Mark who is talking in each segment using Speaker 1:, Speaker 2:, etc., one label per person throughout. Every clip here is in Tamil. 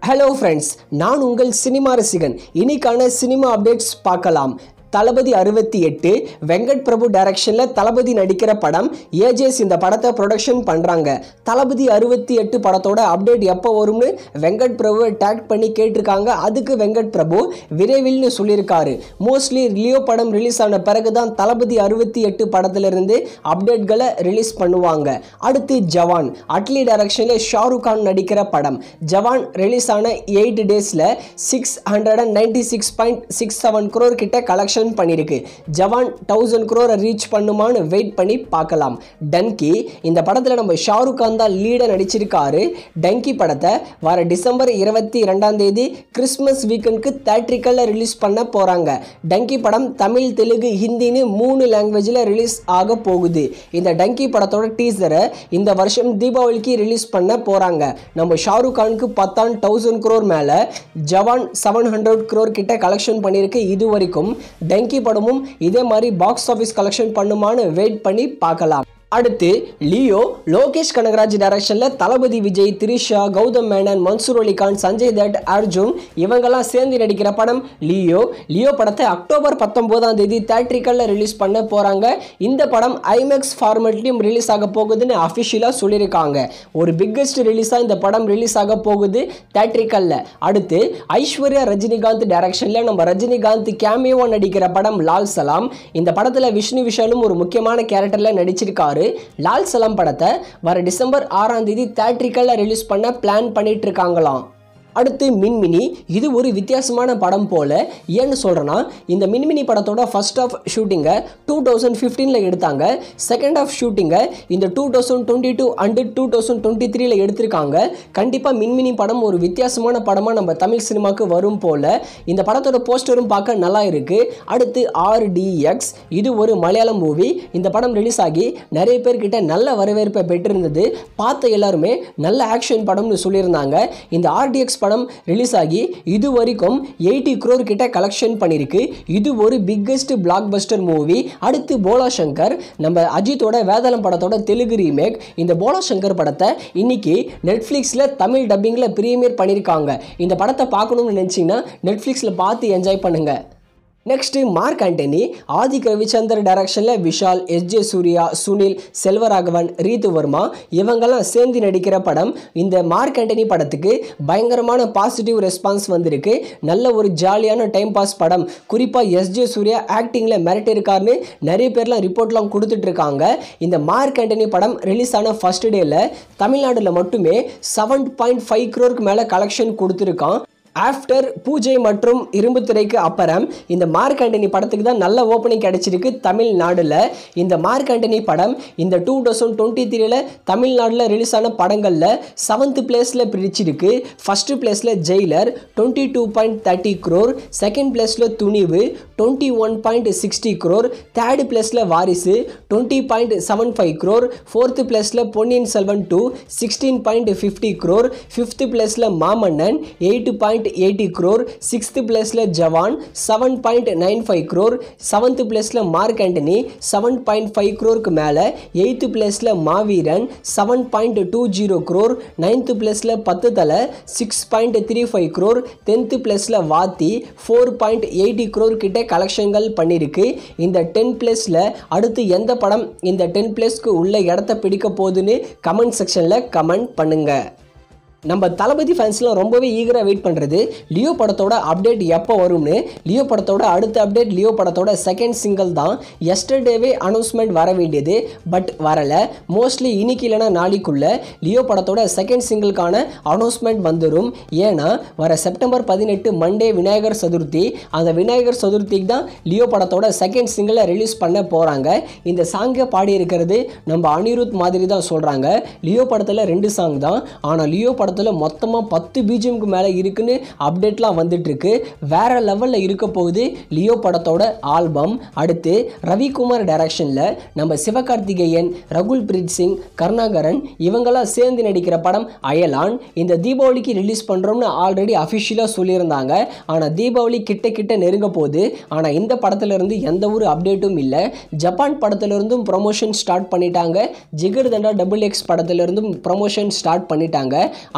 Speaker 1: ஹலோ ஃப்ரெண்ட்ஸ் நான் உங்கள் சினிமா ரசிகன் இன்னைக்கான சினிமா அப்டேட்ஸ் பார்க்கலாம் தளபதி அறுபத்தி எட்டு வெங்கட் பிரபு டைரக்ஷனில் தளபதி நடிக்கிற படம் ஏஜேஸ் இந்த படத்தை ப்ரொடக்ஷன் பண்ணுறாங்க தளபதி அறுபத்தி எட்டு படத்தோட அப்டேட் எப்போ வரும்னு வெங்கட் பிரபுவை டேக் பண்ணி கேட்டிருக்காங்க அதுக்கு வெங்கட் பிரபு விரைவில்னு சொல்லியிருக்காரு மோஸ்ட்லி லியோ படம் ரிலீஸ் ஆன பிறகு தான் தளபதி அறுபத்தி எட்டு படத்திலிருந்து அப்டேட்களை ரிலீஸ் பண்ணுவாங்க அடுத்து ஜவான் அட்லி டைரக்ஷனில் ஷாருக் கான் நடிக்கிற படம் ஜவான் ரிலீஸ் ஆன எயிட் டேஸில் six hundred and ninety six point six seven crore கிட்ட கலெக்ஷன் பண்ணியிருக்கு ஜவான் தௌசண்ட் குரோரை ரீச் பண்ணுமான்னு வெயிட் பண்ணி பார்க்கலாம் டங்கி இந்த படத்தில் நம்ம ஷாருக் கான் தான் லீடாக நடிச்சிருக்காரு டங்கி படத்தை வர டிசம்பர் இருபத்தி ரெண்டாம் தேதி கிறிஸ்மஸ் வீக்கெண்டுக்கு தேட்ரிக்கலில் ரிலீஸ் பண்ண போகிறாங்க டங்கி படம் தமிழ் தெலுங்கு ஹிந்தின்னு மூணு லாங்குவேஜில் ரிலீஸ் ஆக போகுது இந்த டங்கி படத்தோட டீசரை இந்த வருஷம் தீபாவளிக்கு ரிலீஸ் பண்ண போகிறாங்க நம்ம ஷாருக் கானுக்கு பத்தான் தௌசண்ட் குரோர் மேலே ஜவான் செவன் ஹண்ட்ரட் குரோர் கிட்ட கலெக்ஷன் பண்ணியிருக்கு இது வரைக்கும் டங்கி படமும் இதே மாதிரி பாக்ஸ் ஆஃபீஸ் கலெக்ஷன் பண்ணுமான்னு வெயிட் பண்ணி பார்க்கலாம் அடுத்து லியோ லோகேஷ் கனகராஜ் டைரக்ஷனில் தளபதி விஜய் திரிஷா கௌதம் மேனன் மன்சூர் அலிகான் சஞ்சய் தட் அர்ஜுன் இவங்கெல்லாம் சேர்ந்து நடிக்கிற படம் லியோ லியோ படத்தை அக்டோபர் பத்தொம்போதாம் தேதி தேட்ரிக்கலில் ரிலீஸ் பண்ண போகிறாங்க இந்த படம் ஐமேக்ஸ் ஃபார்மேட்லையும் ரிலீஸ் ஆக போகுதுன்னு அஃபிஷியலாக சொல்லியிருக்காங்க ஒரு பிக்கெஸ்ட் ரிலீஸாக இந்த படம் ரிலீஸ் ஆக போகுது தேட்ரிக்கலில் அடுத்து ஐஸ்வர்யா ரஜினிகாந்த் டைரக்ஷனில் நம்ம ரஜினிகாந்த் கேமியோவா நடிக்கிற படம் லால் சலாம் இந்த படத்தில் விஷ்ணு விஷாலும் ஒரு முக்கியமான கேரக்டரில் நடிச்சிருக்காரு லால் சலாம் படத்தை வர டிசம்பர் ஆறாம் தேதி தேட்ரிக்கலில் ரிலீஸ் பண்ண பிளான் பண்ணிட்டு இருக்காங்களாம் அடுத்து மின்மினி இது ஒரு வித்தியாசமான படம் போல ஏன்னு சொல்கிறேன்னா இந்த மின்மினி படத்தோட ஃபர்ஸ்ட் ஆஃப் ஷூட்டிங்கை டூ தௌசண்ட் ஃபிஃப்டீனில் எடுத்தாங்க செகண்ட் ஆஃப் ஷூட்டிங்கை இந்த two thousand twenty two and two thousand twenty த்ரீல எடுத்திருக்காங்க கண்டிப்பாக மின்மினி படம் ஒரு வித்தியாசமான படமாக நம்ம தமிழ் சினிமாவுக்கு வரும் போல் இந்த படத்தோட போஸ்டரும் பார்க்க நல்லா இருக்குது அடுத்து ஆர்டிஎக்ஸ் இது ஒரு மலையாளம் மூவி இந்த படம் ரிலீஸ் ஆகி நிறைய பேர்கிட்ட நல்ல வரவேற்பை பெற்றிருந்தது பார்த்த எல்லாருமே நல்ல ஆக்ஷன் படம்னு சொல்லியிருந்தாங்க இந்த ஆர்டிஎக்ஸ் படம் ரிலீஸ் ஆகி இது வரைக்கும் எயிட்டி குரோர் கிட்ட கலெக்ஷன் பண்ணியிருக்கு இது ஒரு பிக்கெஸ்ட் பிளாக் பஸ்டர் மூவி அடுத்து போலா சங்கர் நம்ம அஜித்தோட வேதாளம் படத்தோட தெலுங்கு ரீமேக் இந்த போலா சங்கர் படத்தை இன்னைக்கு நெட்ஃப்ளிக்ஸில் தமிழ் டப்பிங்கில் ப்ரீமியர் பண்ணியிருக்காங்க இந்த படத்தை பார்க்கணும்னு நினச்சிங்கன்னா நெட்ஃப்ளிக்ஸில் பார்த்து என்ஜாய் பண்ணுங்கள் next Mark Antony Adhik Ravichandran டைரக்ஷனில் விஷால் எஸ் ஜே சூர்யா சுனில் செல்வராகவன் ரீது வர்மா இவங்கெல்லாம் சேர்ந்து நடிக்கிற படம் இந்த மார்க் ஆண்டனி படத்துக்கு பயங்கரமான பாசிட்டிவ் ரெஸ்பான்ஸ் வந்திருக்கு நல்ல ஒரு ஜாலியான டைம் பாஸ் படம் குறிப்பாக எஸ் ஜே சூர்யா ஆக்டிங்கில் மிரட்டிருக்காருன்னு நிறைய பேர்லாம் ரிப்போர்ட்லாம் கொடுத்துட்டு இருக்காங்க இந்த மார்க் ஆண்டனி படம் ரிலீஸ் ஆன ஃபர்ஸ்ட் டேல தமிழ்நாட்டில் மட்டுமே செவன் பாயிண்ட் ஃபைவ் க்ரோருக்கு மேலே கலெக்ஷன் கொடுத்துருக்கான் ஆஃப்டர் பூஜை மற்றும் இரும்பு திரைக்கு அப்புறம் இந்த மார்க் ஆண்டனி படத்துக்கு தான் நல்ல ஓப்பனிங் கிடைச்சிருக்கு தமிழ்நாடுல இந்த மார்க் ஆண்டனி படம் இந்த டூ தௌசண்ட் டுவெண்ட்டி த்ரீல தமிழ்நாட்டில் ரிலீஸ் ஆன படங்களில் செவன்த் பிளேஸில் பிரிச்சிருக்கு ஃபர்ஸ்ட் பிளேஸில் Jailer twenty two point thirty crore second பிளேஸில் Thunivu twenty one point sixty crore third பிளேஸில் Varisu twenty point seven five crore fourth பிளேஸில் Ponniyin Selvan two sixteen point fifty crore fifth பிளேஸில் Maamannan eight point eighty crore sixth பிளேஸில் Jawan seven point nine five crore seventh பிளேஸில் Mark Antony seven point five க்ரோருக்கு மேலே எயித்து பிளேஸில் Maaveeran seven point two zero crore ninth பிளேஸில் Pathu Thala six point three five crore tenth பிளேஸில் Vaathi four point eighty crore கிட்ட கலெக்ஷன்கள் பண்ணியிருக்கு இந்த டென் பிளேஸில் அடுத்து எந்த படம் இந்த டென் பிளேஸ்க்கு உள்ள இடத்த பிடிக்க போகுதுன்னு கமெண்ட் செக்ஷனில் கமெண்ட் பண்ணுங்கள் நம்ம தளபதி ஃபேன்ஸ்லாம் ரொம்பவே ஈகராக வெயிட் பண்ணுறது லியோ படத்தோட அப்டேட் எப்போ வரும்னு லியோ படத்தோட அடுத்த அப்டேட் லியோ படத்தோட செகண்ட் சிங்கிள் தான் எஸ்டர்டேவே அனௌன்ஸ்மெண்ட் வர வேண்டியது பட் வரலை மோஸ்ட்லி இன்னைக்கு இல்லைனா நாளைக்குள்ள லியோ படத்தோட செகண்ட் சிங்கிள்கான அனௌன்ஸ்மெண்ட் வந்துடும் ஏன்னா வர செப்டம்பர் பதினெட்டு மண்டே விநாயகர் சதுர்த்தி அந்த விநாயகர் சதுர்த்திக்கு தான் லியோ படத்தோட செகண்ட் சிங்கிளை ரிலீஸ் பண்ண போகிறாங்க இந்த சாங்கை பாடி இருக்கிறது நம்ம அனிருத் மாதிரி தான் சொல்கிறாங்க லியோ படத்தில் ரெண்டு சாங் தான் ஆனால் லியோ படத்தில் மொத்தமாக பத்து பிஜிஎம்க்கு மேலே இருக்குன்னு அப்டேட்லாம் வந்துட்டுருக்கு வேற லெவலில் இருக்க போகுது லியோ படத்தோட ஆல்பம் அடுத்து ரவிக்குமார் டைரக்ஷனில் நம்ம சிவகார்த்திகேயன் ரகுல் பிரீத் சிங் கருணாகரன் இவங்கெல்லாம் சேர்ந்து நடிக்கிற படம் அயலான் இந்த தீபாவளிக்கு ரிலீஸ் பண்ணுறோம்னு ஆல்ரெடி அஃபிஷியலாக சொல்லியிருந்தாங்க ஆனால் தீபாவளி கிட்ட கிட்ட நெருங்க போகுது ஆனால் இந்த படத்துலேருந்து எந்த ஒரு அப்டேட்டும் இல்லை ஜப்பான் படத்துலேருந்தும் ப்ரொமோஷன் ஸ்டார்ட் பண்ணிட்டாங்க ஜிகர் தண்டா டபுள் எக்ஸ் படத்துலேருந்தும் ப்ரொமோஷன் ஸ்டார்ட் பண்ணிட்டாங்க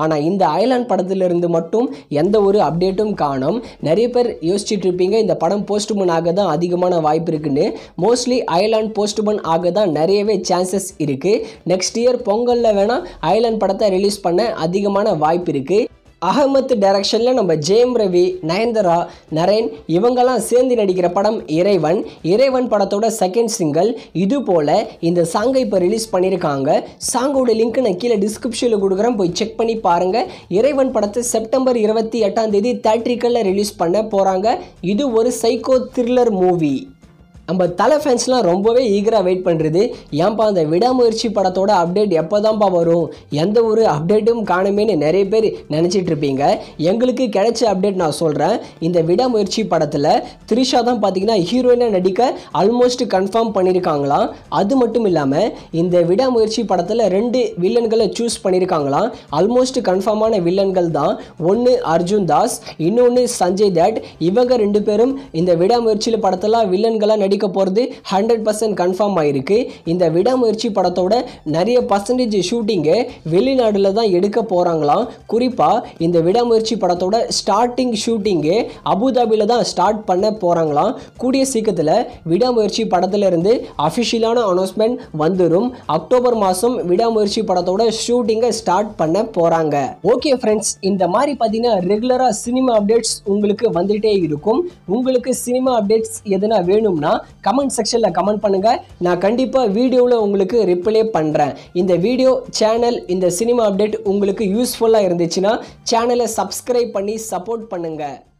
Speaker 1: ஆனால் இந்த அயலான் படத்திலிருந்து மட்டும் எந்த ஒரு அப்டேட்டும் காணும் நிறைய பேர் யோசிச்சுட்டு இருப்பீங்க இந்த படம் போஸ்ட்மன் ஆக தான் அதிகமான வாய்ப்பு இருக்குன்னு மோஸ்ட்லி அயலான் போஸ்ட்மன் ஆக தான் நிறையவே சான்சஸ் இருக்குது நெக்ஸ்ட் இயர் பொங்கலில் வேணால் அயலான் படத்தை ரிலீஸ் பண்ண அதிகமான வாய்ப்பு இருக்குது அகமத் டைரக்ஷனில் நம்ம ஜெயம் ரவி நயன்தரா நரேன் இவங்கெல்லாம் சேர்ந்து நடிக்கிற படம் இறைவன் இறைவன் படத்தோட செகண்ட் சிங்கிள் இது போல் இந்த சாங்கை இப்போ ரிலீஸ் பண்ணியிருக்காங்க சாங்கோட லிங்க் நான் கீழே டிஸ்கிரிப்ஷனில் கொடுக்குறேன் போய் செக் பண்ணி பாருங்கள் இறைவன் படத்தை செப்டம்பர் இருபத்தி எட்டாம் தேதி தேட்ரிக்கலில் ரிலீஸ் பண்ண போகிறாங்க இது ஒரு சைக்கோ த்ரில்லர் மூவி நம்ம தலை ஃபேன்ஸ்லாம் ரொம்பவே ஈகராக வெயிட் பண்ணுறது ஏன்பா அந்த விடாமுயற்சி படத்தோட அப்டேட் எப்போ தான்ப்பா வரும் எந்த ஒரு அப்டேட்டும் காணுமேன்னு நிறைய பேர் நினச்சிட்டு இருப்பீங்க எங்களுக்கு கிடைச்ச அப்டேட் நான் சொல்கிறேன் இந்த விடாமுயற்சி படத்தில் த்ரிஷா தான் பார்த்தீங்கன்னா ஹீரோயினாக நடிக்க ஆல்மோஸ்ட் கன்ஃபார்ம் பண்ணியிருக்காங்களாம் அது மட்டும் இல்லாமல் இந்த விடாமுயற்சி படத்தில் ரெண்டு வில்லன்களை சூஸ் பண்ணியிருக்காங்களாம் ஆல்மோஸ்ட் கன்ஃபார்மான வில்லன்கள் தான் ஒன்று அர்ஜுன் தாஸ் இன்னொன்று சஞ்சய் தட் இவங்க ரெண்டு பேரும் இந்த விடாமுயற்சியில் படத்தெல்லாம் வில்லன்களாக நடி நடிக்க போகிறது ஹண்ட்ரட் பர்சன்ட் கன்ஃபார்ம் ஆயிருக்கு இந்த விடாமுயற்சி படத்தோட நிறைய பர்சன்டேஜ் ஷூட்டிங்கு வெளிநாடுல தான் எடுக்க போகிறாங்களாம் குறிப்பாக இந்த விடாமுயற்சி படத்தோட ஸ்டார்டிங் ஷூட்டிங்கு அபுதாபியில் தான் ஸ்டார்ட் பண்ண போகிறாங்களாம் கூடிய சீக்கிரத்தில் விடாமுயற்சி படத்திலிருந்து அஃபிஷியலான அனௌன்ஸ்மெண்ட் வந்துடும் அக்டோபர் மாதம் விடாமுயற்சி படத்தோட ஷூட்டிங்கை ஸ்டார்ட் பண்ண போகிறாங்க ஓகே ஃப்ரெண்ட்ஸ் இந்த மாதிரி பார்த்தீங்கன்னா ரெகுலராக சினிமா அப்டேட்ஸ் உங்களுக்கு வந்துகிட்டே இருக்கும் உங்களுக்கு சினிமா அப்டேட்ஸ் எதுனா வேணும்னா கமெண்ட் செக்ஷனில் கமெண்ட் பண்ணுங்கள் நான் கண்டிப்பாக வீடியோவில் உங்களுக்கு ரிப்ளை பண்ணுறேன் இந்த வீடியோ சேனல் இந்த சினிமா அப்டேட் உங்களுக்கு யூஸ்ஃபுல்லாக இருந்துச்சுன்னா சேனலை சப்ஸ்கிரைப் பண்ணி சப்போர்ட் பண்ணுங்கள்